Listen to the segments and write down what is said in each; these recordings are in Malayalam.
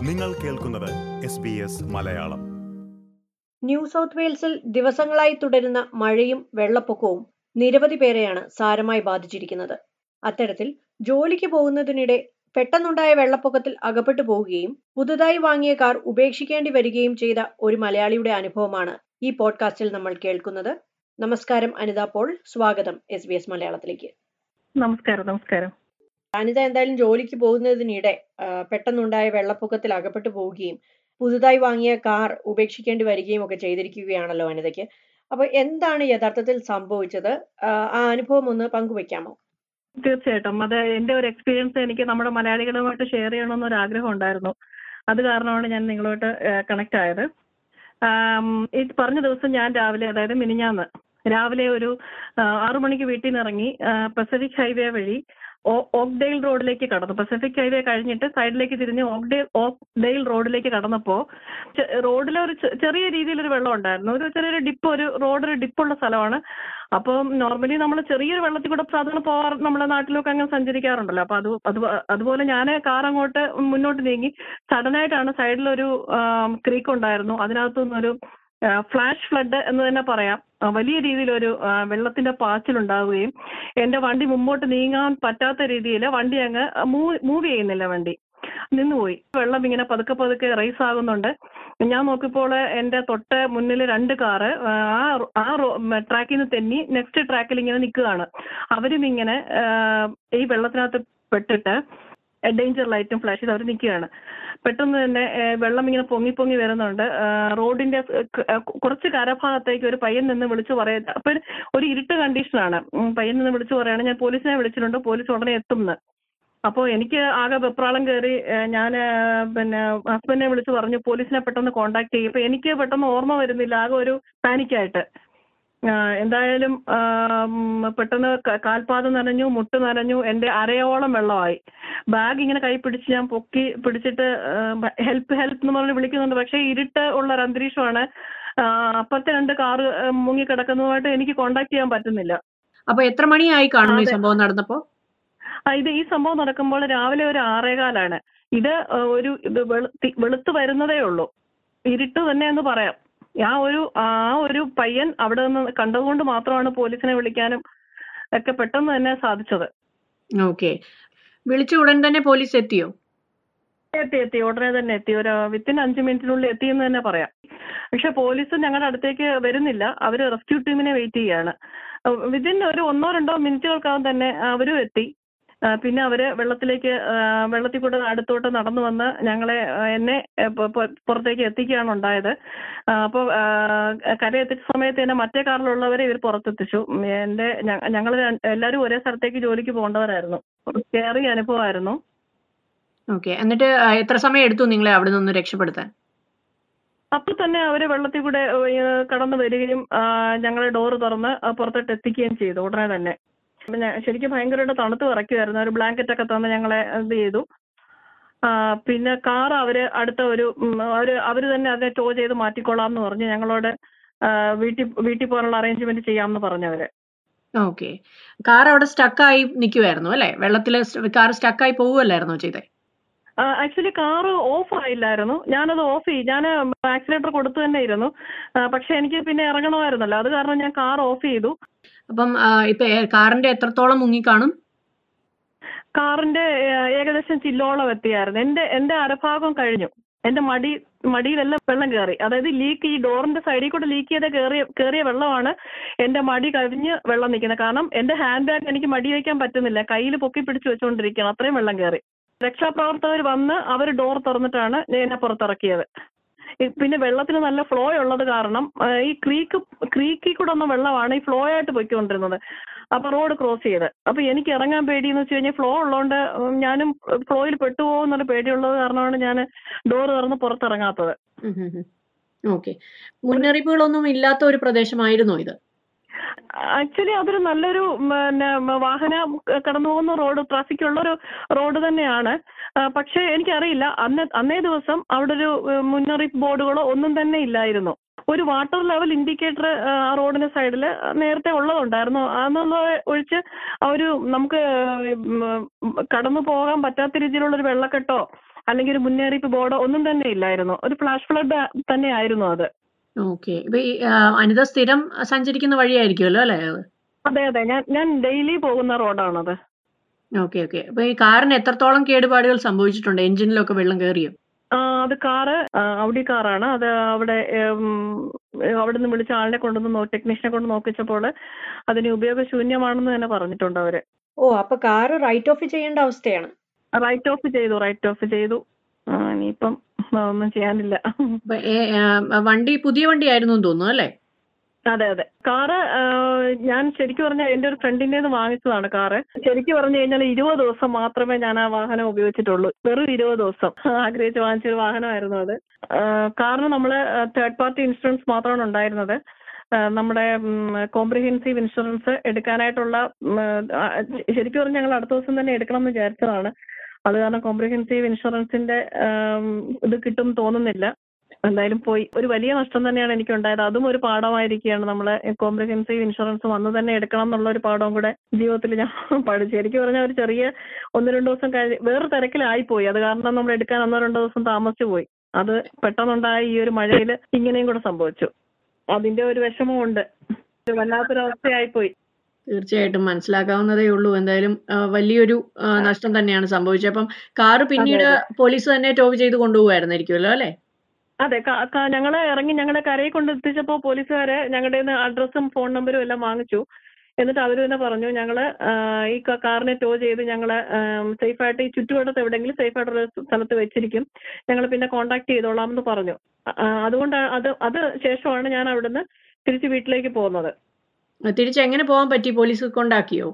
നിങ്ങൾ കേൾക്കുന്നത് S B S Malayalam new south വെയിൽസിൽ ദിവസങ്ങളായി തുടരുന്ന മഴയും വെള്ളപ്പൊക്കവും നിരവധി പേരെയാണ് സാരമായി ബാധിച്ചിരിക്കുന്നത് അത്തരത്തിൽ ജോലിക്ക് പോകുന്നതിനിടെ പെട്ടെന്നുണ്ടായ വെള്ളപ്പൊക്കത്തിൽ അകപ്പെട്ടു പോവുകയും പുതുതായി വാങ്ങിയ കാർ ഉപേക്ഷിക്കേണ്ടി വരികയും ചെയ്ത ഒരു മലയാളിയുടെ അനുഭവമാണ് ഈ പോഡ്കാസ്റ്റിൽ നമ്മൾ കേൾക്കുന്നത് നമസ്കാരം അനിത പോൾ സ്വാഗതം എസ് ബി എസ് മലയാളത്തിലേക്ക് നമസ്കാരം നമസ്കാരം അനിത എന്തായാലും ജോലിക്ക് പോകുന്നതിനിടെ ആ, പെട്ടെന്നുണ്ടായ വെള്ളപ്പൊക്കത്തിൽ അകപ്പെട്ടു പോവുകയും പുതുതായി വാങ്ങിയ കാർ ഉപേക്ഷിക്കേണ്ടി വരികയും ഒക്കെ ചെയ്തിരിക്കുകയാണല്ലോ അനിതയ്ക്ക് അപ്പൊ എന്താണ് യഥാർത്ഥത്തിൽ സംഭവിച്ചത് ആ, ആ അനുഭവം ഒന്ന് പങ്കുവെക്കാമോ തീർച്ചയായിട്ടും അത് എന്റെ ഒരു എക്സ്പീരിയൻസ് എനിക്ക് നമ്മുടെ മലയാളികളുമായിട്ട് ഷെയർ ചെയ്യണമെന്ന് ഒരു ആഗ്രഹം ഉണ്ടായിരുന്നു അത് കാരണമാണ് ഞാൻ നിങ്ങളോട്ട് കണക്ട് ആയത് ആം, ഈ പറഞ്ഞ ദിവസം ഞാൻ രാവിലെ അതായത് മിനിഞ്ഞാന്ന് രാവിലെ ഒരു ആ, ആറു മണിക്ക് വീട്ടിൽ നിന്ന് ഇറങ്ങി ആ, പസഫിക് ഹൈവേ വഴി ഓ- ഓക്ഡെയിൽ റോഡിലേക്ക് കടന്നു പസഫിക് ഹൈവേ കഴിഞ്ഞിട്ട് സൈഡിലേക്ക് തിരിഞ്ഞ് ഓക്ഡെയിൽ ഓക്ഡെയിൽ റോഡിലേക്ക് കടന്നപ്പോ ചെ- റോഡിലെ ഒരു ചെ- ചെറിയ രീതിയിലൊരു വെള്ളം ഉണ്ടായിരുന്നു ഒരു ചെറിയൊരു ഡിപ്പ് ഒരു റോഡൊരു ഡിപ്പുള്ള സ്ഥലമാണ് അപ്പം നോർമലി നമ്മൾ ചെറിയൊരു വെള്ളത്തിൽ കൂടെ സാധാരണ പോകാറ് നമ്മുടെ നാട്ടിലൊക്കെ അങ്ങനെ സഞ്ചരിക്കാറുണ്ടല്ലോ അപ്പൊ അത് അത് അതുപോലെ ഞാൻ കാർ അങ്ങോട്ട് മുന്നോട്ട് നീങ്ങി സഡൻ ആയിട്ടാണ് സൈഡിലൊരു ക്രീക്ക് ഉണ്ടായിരുന്നു അതിനകത്തുനിന്നൊരു ഫ്ലാഷ് ഫ്ലഡ് എന്ന് തന്നെ പറയാം ആ, വലിയ രീതിയിലൊരു ആ, വെള്ളത്തിന്റെ പാച്ചിലുണ്ടാവുകയും എന്റെ വണ്ടി മുമ്പോട്ട് നീങ്ങാൻ പറ്റാത്ത രീതിയിൽ വണ്ടി അങ്ങ് മൂവ് ചെയ്യുന്നില്ല വണ്ടി നിന്നുപോയി വെള്ളം ഇങ്ങനെ പതുക്കെ പതുക്കെ റൈസ് ആകുന്നുണ്ട് ഞാൻ നോക്കിയപ്പോൾ എന്റെ തൊട്ട് മുന്നിൽ രണ്ട് കാറ് ആ റോ- ആ ട്രാക്കിൽ നിന്ന് തെന്നി നെക്സ്റ്റ് ട്രാക്കിൽ ഇങ്ങനെ നിൽക്കുകയാണ് അവരും ഇങ്ങനെ ആ, ഈ വെള്ളത്തിനകത്ത് പെട്ടിട്ട് ഡേഞ്ചർ ലൈറ്റും ഫ്ലാഷ് ചെയ്ത് അവർ നിൽക്കുകയാണ് പെട്ടെന്ന് തന്നെ ഏ, വെള്ളം ഇങ്ങനെ പൊങ്ങി പൊങ്ങി വരുന്നുണ്ട് ആ, റോഡിന്റെ ക- ആ, കുറച്ച് കരഭാഗത്തേക്ക് ഒരു പയ്യൻ നിന്ന് വിളിച്ചു പറയുക അപ്പൊ ഒരു ഇരുട്ട് കണ്ടീഷനാണ് ഉം, പയ്യൻ നിന്ന് വിളിച്ചു പറയാണ് ഞാൻ പോലീസിനെ വിളിച്ചിട്ടുണ്ട് പോലീസ് ഉടനെ എത്തും എന്ന് അപ്പോൾ എനിക്ക് ആകെ വെപ്രാളം കയറി ഞാൻ പിന്നെ ഹസ്ബൻഡിനെ വിളിച്ച് പറഞ്ഞു പോലീസിനെ പെട്ടെന്ന് കോണ്ടാക്ട് ചെയ്യും ഇപ്പൊ എനിക്ക് പെട്ടെന്ന് ഓർമ്മ വരുന്നില്ല ആകെ ഒരു പാനിക്കായിട്ട് എന്തായാലും ആ, ഉം, പെട്ടെന്ന് ക- കാൽപാദം നനഞ്ഞു മുട്ട് നനഞ്ഞു എന്റെ അരയോളം വെള്ളമായി ബാഗ് ഇങ്ങനെ കൈ പിടിച്ച് ഞാൻ പൊക്കി പിടിച്ചിട്ട് ഹെൽപ്പ് ഹെൽപ്പ് എന്ന് പറഞ്ഞ് വിളിക്കുന്നുണ്ട് പക്ഷേ ഇരുട്ട് ഉള്ള ഒരു അന്തരീക്ഷമാണ് ആ, അപ്പുറത്തെ രണ്ട് കാറ് മുങ്ങി കിടക്കുന്നതുമായിട്ട് എനിക്ക് കോണ്ടാക്ട് ചെയ്യാൻ പറ്റുന്നില്ല അപ്പൊ എത്ര മണിയായി കാണുന്നു ഈ അതെ. സംഭവം നടന്നപ്പോ ആ, ഇത് ഈ സംഭവം നടക്കുമ്പോൾ രാവിലെ ഒരു ആറേകാലാണ് ഇത് ആ, ഒരു ഇത് വെളുത്തി- വെളുത്ത് വരുന്നതേ ഉള്ളൂ ഇരുട്ട് തന്നെ എന്ന് പറയാം ആ ഒരു ആ ഒരു പയ്യൻ അവിടെ നിന്ന് കണ്ടതുകൊണ്ട് മാത്രമാണ് പോലീസിനെ വിളിക്കാനും ഒക്കെ പെട്ടെന്ന് തന്നെ സാധിച്ചത് ഓക്കെ വിളിച്ച ഉടൻ തന്നെ പോലീസ് എത്തിയോ എത്തി എത്തി ഉടനെ തന്നെ എത്തി ഒരു വിത്തിൻ അഞ്ച് മിനിറ്റിനുള്ളിൽ എത്തി എന്ന് തന്നെ പറയാം പക്ഷെ പോലീസ് ഞങ്ങളുടെ അടുത്തേക്ക് വരുന്നില്ല അവർ റെസ്ക്യൂ ടീമിനെ വെയിറ്റ് ചെയ്യാണ് വിതിൻ ഒരു ഒന്നോ രണ്ടോ മിനിറ്റുകൾക്കകം തന്നെ അവരും എത്തി ആ, പിന്നെ അവര് വെള്ളത്തിലേക്ക് ആ, വെള്ളത്തിൽ കൂടെ അടുത്തോട്ട് നടന്നു വന്ന് ഞങ്ങളെ ആ, എന്നെ ആ, പു- പു- പുറത്തേക്ക് എത്തിക്കുകയാണ് ഉണ്ടായത് അപ്പോൾ കരയെത്തിച്ച സമയത്ത് തന്നെ മറ്റേ കാറിലുള്ളവരെ ഇവർ പുറത്തെത്തിച്ചു ഉം, എന്റെ ഞങ്ങൾ എല്ലാവരും ഒരേ സ്ഥലത്തേക്ക് ജോലിക്ക് പോകേണ്ടവരായിരുന്നു കയറിയ അനുഭവമായിരുന്നു ഓക്കെ എന്നിട്ട് ആ, എത്ര സമയം എടുത്തു നിങ്ങളെ അവിടെ നിന്ന് രക്ഷപ്പെടുത്താൻ അപ്പൊ തന്നെ അവര് വെള്ളത്തിൽ കൂടെ ഏഹ്, കടന്നു വരികയും ആ, ഞങ്ങളെ ഡോറ് തുറന്ന് ആ, പുറത്തോട്ട് എത്തിക്കുകയും ചെയ്തു ഉടനെ തന്നെ പിന്നെ ശരിക്കും ഭയങ്കരമായിട്ട് തണുത്ത് വിറയ്ക്കുമായിരുന്നു ഒരു ബ്ലാങ്കറ്റ് ഒക്കെ തന്ന് ഞങ്ങളെ ഇത് ചെയ്തു ആ, പിന്നെ കാർ അവര് അടുത്ത ഒരു ഉം, അവര് അവര് തന്നെ അതിനെ ടോ ചെയ്ത് മാറ്റിക്കൊള്ളാം എന്ന് പറഞ്ഞ് ഞങ്ങളോട് ആ, വീട്ടിൽ വീട്ടിൽ പോകാനുള്ള അറേഞ്ച്മെന്റ് ചെയ്യാമെന്ന് പറഞ്ഞവര് ഓക്കെ കാർ അവിടെ സ്റ്റക്കായി നിൽക്കുമായിരുന്നു അല്ലെ വെള്ളത്തിൽ കാർ സ്റ്റക്കായി പോവുകയല്ലായിരുന്നോ ചെയ്തേ ആക്ച്വലി കാറ് ഓഫ് ആയില്ലായിരുന്നു ഞാനത് ഓഫ് ചെയ്യും ഞാൻ ആക്സിലേറ്റർ കൊടുത്തു തന്നെ ഇരുന്നു ആ, പക്ഷെ എനിക്ക് പിന്നെ ഇറങ്ങണമായിരുന്നല്ലോ അത് കാരണം ഞാൻ കാർ ഓഫ് ചെയ്തു അപ്പം ആ, ഇപ്പൊ ഏ- കാറിന്റെ എത്രത്തോളം മുങ്ങിക്കാണും കാറിന്റെ ഏഹ്, ഏകദേശം ചില്ലോളം എത്തിയായിരുന്നു എന്റെ എന്റെ അരഭാഗം കഴിഞ്ഞു എന്റെ മടി മടിയിലെല്ലാം വെള്ളം കയറി അതായത് ലീക്ക് ഈ ഡോറിന്റെ സൈഡിൽ കൂടെ ലീക്ക് ചെയ്ത കയറിയ കയറിയ വെള്ളമാണ് എന്റെ മടി കവിഞ്ഞ് വെള്ളം നിൽക്കുന്നത് കാരണം എന്റെ ഹാൻഡ് ബാഗ് എനിക്ക് മടി വയ്ക്കാൻ പറ്റുന്നില്ല കയ്യിൽ പൊക്കി പിടിച്ച് വെച്ചുകൊണ്ടിരിക്കുകയാണ് അത്രയും വെള്ളം കയറി രക്ഷാപ്രവർത്തകർ വന്ന് അവർ ഡോർ തുറന്നിട്ടാണ് എന്നെ പുറത്തിറക്കിയത് ഈ പിന്നെ വെള്ളത്തിന് നല്ല ഫ്ലോ ഉള്ളത് കാരണം ആ, ഈ ക്രീക്ക് ക്രീക്കിൽ കൂടെ ഒന്നും വെള്ളമാണ് ഈ ഫ്ലോ ആയിട്ട് പൊയ്ക്കൊണ്ടിരുന്നത് അപ്പൊ റോഡ് ക്രോസ് ചെയ്ത് അപ്പൊ എനിക്ക് ഇറങ്ങാൻ പേടിയെന്ന് വെച്ച് കഴിഞ്ഞാൽ ഫ്ലോ ഉള്ളതുകൊണ്ട് ഉം, ഞാനും ഫ്ലോയിൽ പെട്ടുപോകുന്നൊരു പേടിയുള്ളത് കാരണമാണ് ഞാൻ ഡോർ തുറന്ന് പുറത്തിറങ്ങാത്തത് ഓക്കെ മുന്നറിയിപ്പുകളൊന്നും ഇല്ലാത്ത ഒരു പ്രദേശമായിരുന്നോ ഇത് ആക്ച്വലി അതൊരു നല്ലൊരു പിന്നെ വാഹനം കടന്നു പോകുന്ന റോഡ് ട്രാഫിക് ഉള്ള ഒരു റോഡ് തന്നെയാണ് ആ, പക്ഷേ എനിക്കറിയില്ല അന്ന് അന്നേ ദിവസം അവിടെ ഒരു ഏഹ്, മുന്നറിയിപ്പ് ബോർഡുകളോ ഒന്നും തന്നെ ഇല്ലായിരുന്നു ഒരു വാട്ടർ ലെവൽ ഇൻഡിക്കേറ്റർ ആ റോഡിന്റെ സൈഡിൽ നേരത്തെ ഉള്ളതുണ്ടായിരുന്നു അതെന്നുള്ള ഒഴിച്ച് ആ ഒരു നമുക്ക് ഉം, കടന്നു പോകാൻ പറ്റാത്ത രീതിയിലുള്ള ഒരു വെള്ളക്കെട്ടോ അല്ലെങ്കിൽ ഒരു മുന്നറിയിപ്പ് ബോർഡോ ഒന്നും തന്നെ ഇല്ലായിരുന്നു ഒരു ഫ്ലാഷ് ഫ്ലഡ് തന്നെ ആയിരുന്നു അത് ഓക്കെ ഇപ്പൊ ഈ ആ, അനിത സ്ഥിരം സഞ്ചരിക്കുന്ന വഴിയായിരിക്കുമല്ലോ അല്ലേ അത് അതെ അതെ ഞാൻ ഞാൻ ഡെയിലി പോകുന്ന റോഡാണത് ഓക്കെ ഓക്കെ അപ്പൊ ഈ കാറിന് എത്രത്തോളം കേടുപാടുകൾ സംഭവിച്ചിട്ടുണ്ട് എഞ്ചിനിലൊക്കെ വെള്ളം കയറിയോ ആ, അത് കാറ് ആ, ഔഡി കാറാണ് അത് അവിടെ ഉം, അവിടെ നിന്ന് വിളിച്ച ആളിനെ കൊണ്ടുവന്ന് നോ ടെക്നീഷ്യനെ കൊണ്ട് നോക്കിച്ചപ്പോൾ അതിന് ഉപയോഗശൂന്യമാണെന്ന് തന്നെ പറഞ്ഞിട്ടുണ്ട് അവര് ഓ അപ്പൊ കാറ് റൈറ്റ് ഓഫ് ചെയ്യേണ്ട അവസ്ഥയാണ് റൈറ്റ് ഓഫ് ചെയ്തു റൈറ്റ് ഓഫ് ചെയ്തു ആ, ഇനിയിപ്പം ഒന്നും ചെയ്യാനില്ല അപ്പൊ ഏ- ആ, വണ്ടി പുതിയ വണ്ടി ആയിരുന്നു എന്ന് തോന്നുന്നു അല്ലേ അതെ അതെ കാറ് ആ, ഞാൻ ശരിക്കും പറഞ്ഞാൽ എന്റെ ഒരു ഫ്രണ്ടിന്റെ നിന്ന് വാങ്ങിച്ചതാണ് കാറ് ശരിക്കും പറഞ്ഞു കഴിഞ്ഞാൽ ഇരുപത് ദിവസം മാത്രമേ ഞാൻ ആ വാഹനം ഉപയോഗിച്ചിട്ടുള്ളൂ വെറും ഇരുപത് ദിവസം ആഗ്രഹിച്ച് വാങ്ങിച്ചൊരു വാഹനമായിരുന്നു അത് ആ, കാറിന് നമ്മൾ തേർഡ് പാർട്ടി ഇൻഷുറൻസ് മാത്രമാണ് ഉണ്ടായിരുന്നത് ആ, നമ്മുടെ കോംപ്രിഹെൻസീവ് ഇൻഷുറൻസ് എടുക്കാനായിട്ടുള്ള ഉം, ആ, ശരിക്കും പറഞ്ഞാൽ ഞങ്ങൾ അടുത്ത ദിവസം തന്നെ എടുക്കണം എന്ന് വിചാരിച്ചതാണ് അത് കാരണം കോംപ്രിഹെൻസീവ് ഇൻഷുറൻസിന്റെ ആം, ഇത് കിട്ടും തോന്നുന്നില്ല എന്തായാലും പോയി ഒരു വലിയ നഷ്ടം തന്നെയാണ് എനിക്ക് ഉണ്ടായത് അതും ഒരു പാഠമായിരിക്കുകയാണ് നമ്മൾ കോംപ്രിഹെൻസീവ് ഇൻഷുറൻസ് വന്ന് തന്നെ എടുക്കണം എന്നുള്ള ഒരു പാഠവും കൂടെ ജീവിതത്തിൽ ഞാൻ പഠിച്ചു എനിക്ക് പറഞ്ഞാൽ ഒരു ചെറിയ ഒന്ന് രണ്ട് ദിവസം കഴിഞ്ഞ് വേറെ തിരക്കിലായി പോയി അത് കാരണം നമ്മൾ എടുക്കാൻ ഒന്നോ രണ്ടോ ദിവസം താമസിച്ചു പോയി അത് പെട്ടെന്നുണ്ടായ ഈ ഒരു മഴയിൽ ഇങ്ങനെയും കൂടെ സംഭവിച്ചു അതിന്റെ ഒരു വിഷമവും ഉണ്ട് ഒരു വല്ലാത്തൊരു അവസ്ഥയായി പോയി തീർച്ചയായിട്ടും മനസ്സിലാക്കാവുന്നതേ ഉള്ളൂ എന്തായാലും ആ, വലിയൊരു ആ, നഷ്ടം തന്നെയാണ് സംഭവിച്ചത് അപ്പം കാറ് പിന്നീട് പോലീസ് തന്നെ ടോവ് ചെയ്ത് കൊണ്ടുപോകുമായിരുന്നായിരിക്കുമല്ലോ അല്ലേ അതെ ക- ക- ഞങ്ങളെ ഇറങ്ങി ഞങ്ങളെ കരയിൽ കൊണ്ട് എത്തിച്ചപ്പോൾ പോലീസുകാരെ ഞങ്ങളുടെ നിന്ന് അഡ്രസ്സും ഫോൺ നമ്പറും എല്ലാം വാങ്ങിച്ചു എന്നിട്ട് അവർ തന്നെ പറഞ്ഞു ഞങ്ങള് ആ, ഈ ക- കാറിനെ ടോ ചെയ്ത് ഞങ്ങള് സേഫ് ആയിട്ട് ഈ ചുറ്റുവട്ടത്ത് എവിടെയെങ്കിലും സേഫ് ആയിട്ടുള്ള സ്ഥലത്ത് വെച്ചിരിക്കും ഞങ്ങൾ പിന്നെ കോണ്ടാക്ട് ചെയ്തോളാം എന്ന് പറഞ്ഞു ആ, അതുകൊണ്ട് അത് അത് ശേഷമാണ് ഞാൻ അവിടുന്ന് തിരിച്ച് വീട്ടിലേക്ക് പോകുന്നത് തിരിച്ച് എങ്ങനെ പോകാൻ പറ്റി പോലീസ് കൊണ്ടാക്കിയോ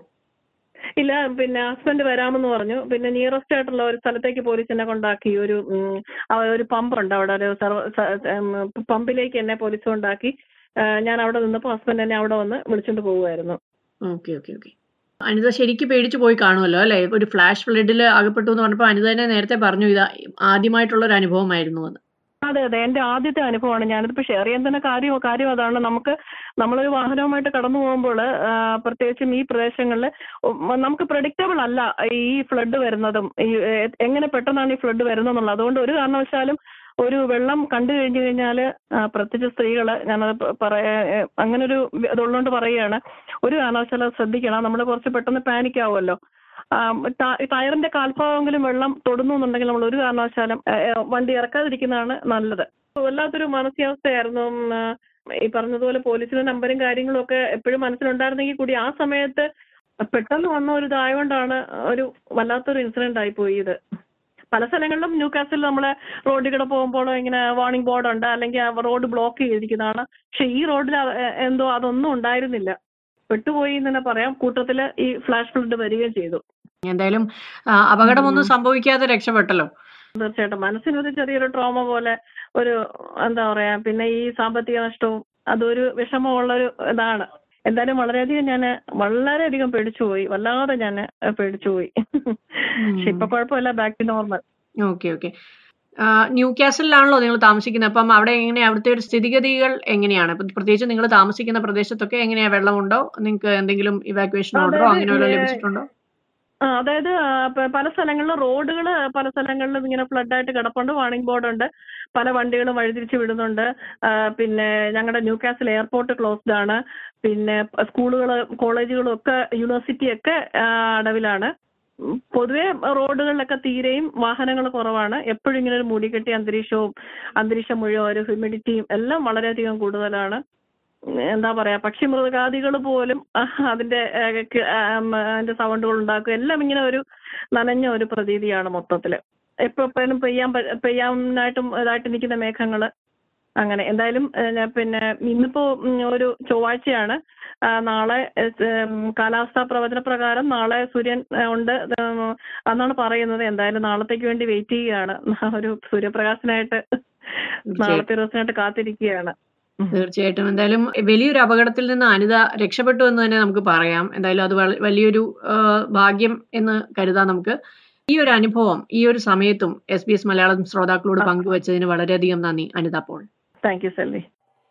ഇല്ല പിന്നെ ഹസ്ബൻഡ് വരാമെന്ന് പറഞ്ഞു പിന്നെ നിയറസ്റ്റ് ആയിട്ടുള്ള ഒരു സ്ഥലത്തേക്ക് പോലീസ് എന്നെ കൊണ്ടാക്കി ഒരു ഉം, ആ ഒരു പമ്പുണ്ട് അവിടെ ഒരു സർവ സ- ഉം, പമ്പിലേക്ക് എന്നെ പോലീസ് കൊണ്ടാക്കി ആ, ഞാൻ അവിടെ നിന്നപ്പോൾ ഹസ്ബൻഡ് എന്നെ അവിടെ വന്ന് വിളിച്ചോണ്ട് പോവുമായിരുന്നു ഓക്കെ ഓക്കെ ഓക്കെ അനിത ശരിക്കും പേടിച്ചു പോയി കാണുമല്ലോ അല്ലേ ഒരു ഫ്ലാഷ് ഫ്ലഡിൽ അകപ്പെട്ടു എന്ന് പറഞ്ഞപ്പോൾ അനിത തന്നെ നേരത്തെ പറഞ്ഞു ഇത് ആദ്യമായിട്ടുള്ള ഒരു അനുഭവമായിരുന്നു എന്ന് അതെ അതെ എന്റെ ആദ്യത്തെ അനുഭവമാണ് ഞാനിതിപ്പോ ഷെയർ ചെയ്യാൻ തന്നെ കാര്യം കാര്യം അതാണ് നമുക്ക് നമ്മളൊരു വാഹനവുമായിട്ട് കടന്നു പോകുമ്പോൾ പ്രത്യേകിച്ചും ഈ പ്രദേശങ്ങളിൽ നമുക്ക് പ്രഡിക്റ്റബിൾ അല്ല ഈ ഫ്ലഡ് വരുന്നതും ഈ എ- എങ്ങനെ പെട്ടെന്നാണ് ഈ ഫ്ലഡ് വരുന്നതെന്നുള്ളത് അതുകൊണ്ട് ഒരു കാരണവശാലും ഒരു വെള്ളം കണ്ടു കഴിഞ്ഞു കഴിഞ്ഞാൽ പ്രത്യേകിച്ച് സ്ത്രീകൾ ഞാനത് പ- പറയാ ഏ, അങ്ങനെ ഒരു ഇതുള്ളതുകൊണ്ട് പറയുകയാണ് ഒരു കാരണവശാലും അത് ശ്രദ്ധിക്കണം നമ്മൾ കുറച്ച് പെട്ടെന്ന് പാനിക് ആവുമല്ലോ ആം, ട- ടയറിന്റെ കാൽഭാഗമെങ്കിലും വെള്ളം തൊടുന്നു എന്നുണ്ടെങ്കിൽ നമ്മൾ ഒരു കാരണവശാലും ഏ, ഏ, വണ്ടി ഇറക്കാതിരിക്കുന്നതാണ് നല്ലത് വല്ലാത്തൊരു മാനസികാവസ്ഥയായിരുന്നു ഉം, ആ, ഈ പറഞ്ഞതുപോലെ പോലീസിന്റെ നമ്പരും കാര്യങ്ങളും ഒക്കെ എപ്പോഴും മനസ്സിലുണ്ടായിരുന്നെങ്കിൽ കൂടി ആ സമയത്ത് പെട്ടെന്ന് വന്ന ഒരു ഇതായതുകൊണ്ടാണ് ഒരു വല്ലാത്തൊരു ഇൻസിഡന്റ് ആയി പോയി ഇത് പല സ്ഥലങ്ങളിലും ന്യൂ കാസിൽ നമ്മള് റോഡിൽ കൂടെ പോകുമ്പോൾ ഇങ്ങനെ വാർണിംഗ് ബോർഡ് ഉണ്ട് അല്ലെങ്കിൽ റോഡ് ബ്ലോക്ക് ചെയ്തിരിക്കുന്നതാണ് പക്ഷെ ഈ റോഡിൽ എന്തോ അതൊന്നും ഉണ്ടായിരുന്നില്ല പെട്ടുപോയി എന്ന് തന്നെ പറയാം കൂട്ടത്തില് ഈ ഫ്ലാഷ് ഫ്ലഡ് വരികയും ചെയ്തു എന്തായാലും ആ, അപകടമൊന്നും സംഭവിക്കാതെ രക്ഷപ്പെട്ടല്ലോ തീർച്ചയായിട്ടും മനസ്സിനൊരു ചെറിയൊരു ട്രോമ പോലെ ഒരു എന്താ പറയാ പിന്നെ ഈ സാമ്പത്തിക നഷ്ടവും അതൊരു വിഷമമുള്ളൊരു ഇതാണ് എന്തായാലും വളരെയധികം ഞാൻ വളരെയധികം പേടിച്ചുപോയി വല്ലാതെ ഞാൻ പേടിച്ചുപോയി പക്ഷെ ഇപ്പൊ കുഴപ്പമില്ല back to normal okay okay new കാസലിലാണല്ലോ നിങ്ങൾ താമസിക്കുന്നത് അപ്പം അവിടെ എങ്ങനെയാ അവിടുത്തെ ഒരു സ്ഥിതിഗതികൾ എങ്ങനെയാണ് ഇപ്പം പ്രത്യേകിച്ച് നിങ്ങൾ താമസിക്കുന്ന പ്രദേശത്തൊക്കെ എങ്ങനെയാ വെള്ളമുണ്ടോ നിങ്ങൾക്ക് എന്തെങ്കിലും ഇവാക്യുവേഷൻ ഓർഡറോ അതായത് അങ്ങനെ വല്ലതും ഈ- ലഭിച്ചിട്ടുണ്ടോ ആ, അതായത് ആ, പ- പല സ്ഥലങ്ങളിലും റോഡുകൾ പല സ്ഥലങ്ങളിലും ഇങ്ങനെ ഫ്ലഡ് ആയിട്ട് കിടപ്പുണ്ട് വാർണിംഗ് ബോർഡ് ഉണ്ട് പല വണ്ടികളും വഴിതിരിച്ച് വിടുന്നുണ്ട് ആ, പിന്നെ ഞങ്ങളുടെ ന്യൂ കാസിൽ എയർപോർട്ട് ക്ലോസ്ഡ് ആണ് പിന്നെ സ്കൂളുകൾ കോളേജുകളും ഒക്കെ യൂണിവേഴ്സിറ്റി ഒക്കെ ആ, അടവിലാണ് ഉം, പൊതുവെ റോഡുകളിലൊക്കെ തീരെയും വാഹനങ്ങൾ കുറവാണ് എപ്പോഴും ഇങ്ങനെ ഒരു മൂടിക്കെട്ടിയ അന്തരീക്ഷവും അന്തരീക്ഷം മുഴുവൻ ഒരു ഹ്യൂമിഡിറ്റിയും എല്ലാം വളരെയധികം കൂടുതലാണ് ഉം, എന്താ പറയാ പക്ഷി മൃഗാദികൾ പോലും അഹ് അതിന്റെ ഏഹ്, ക- ആം, അതിന്റെ സൗണ്ടുകൾ ഉണ്ടാക്കും എല്ലാം ഇങ്ങനെ ഒരു നനഞ്ഞ ഒരു പ്രതീതിയാണ് മൊത്തത്തില് എപ്പോ എപ്പോഴും പെയ്യാൻ പ- പെയ്യാനായിട്ടും ഇതായിട്ട് നിൽക്കുന്ന മേഘങ്ങള് അങ്ങനെ എന്തായാലും ഏഹ്, ഞാൻ പിന്നെ ഇന്നിപ്പോ ഉം, ഒരു ചൊവ്വാഴ്ചയാണ് ആ, നാളെ ഏഹ്, ഉം, കാലാവസ്ഥാ പ്രവചന പ്രകാരം നാളെ സൂര്യൻ ഏഹ്, ഉണ്ട് ഉം, എന്നാണ് പറയുന്നത് എന്തായാലും നാളത്തേക്ക് വേണ്ടി വെയിറ്റ് ചെയ്യുകയാണ് ഒരു സൂര്യപ്രകാശനായിട്ട് നാളത്തെ ദിവസമായിട്ട് കാത്തിരിക്കുകയാണ് തീർച്ചയായിട്ടും എന്തായാലും വലിയൊരു അപകടത്തിൽ നിന്ന് അനിത രക്ഷപ്പെട്ടു എന്ന് തന്നെ നമുക്ക് പറയാം എന്തായാലും അത് വള- വലിയൊരു ആ, ഭാഗ്യം എന്ന് കരുതാം നമുക്ക് ഈ ഒരു അനുഭവം ഈ ഒരു സമയത്തും എസ് ബി എസ് മലയാളം ശ്രോതാക്കളോട് പങ്കുവച്ചതിന് വളരെയധികം നന്ദി അനിത പോൾ താങ്ക് യു സെൽവി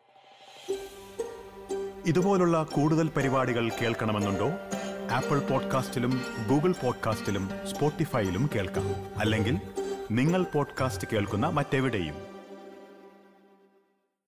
ഇതുപോലുള്ള കൂടുതൽ പരിപാടികൾ കേൾക്കണമെന്നുണ്ടോ ആപ്പിൾ പോഡ്കാസ്റ്റിലും ഗൂഗിൾ പോഡ്കാസ്റ്റിലും സ്പോട്ടിഫൈയിലും കേൾക്കാം അല്ലെങ്കിൽ നിങ്ങൾ പോഡ്കാസ്റ്റ് കേൾക്കുന്ന മറ്റെവിടെയും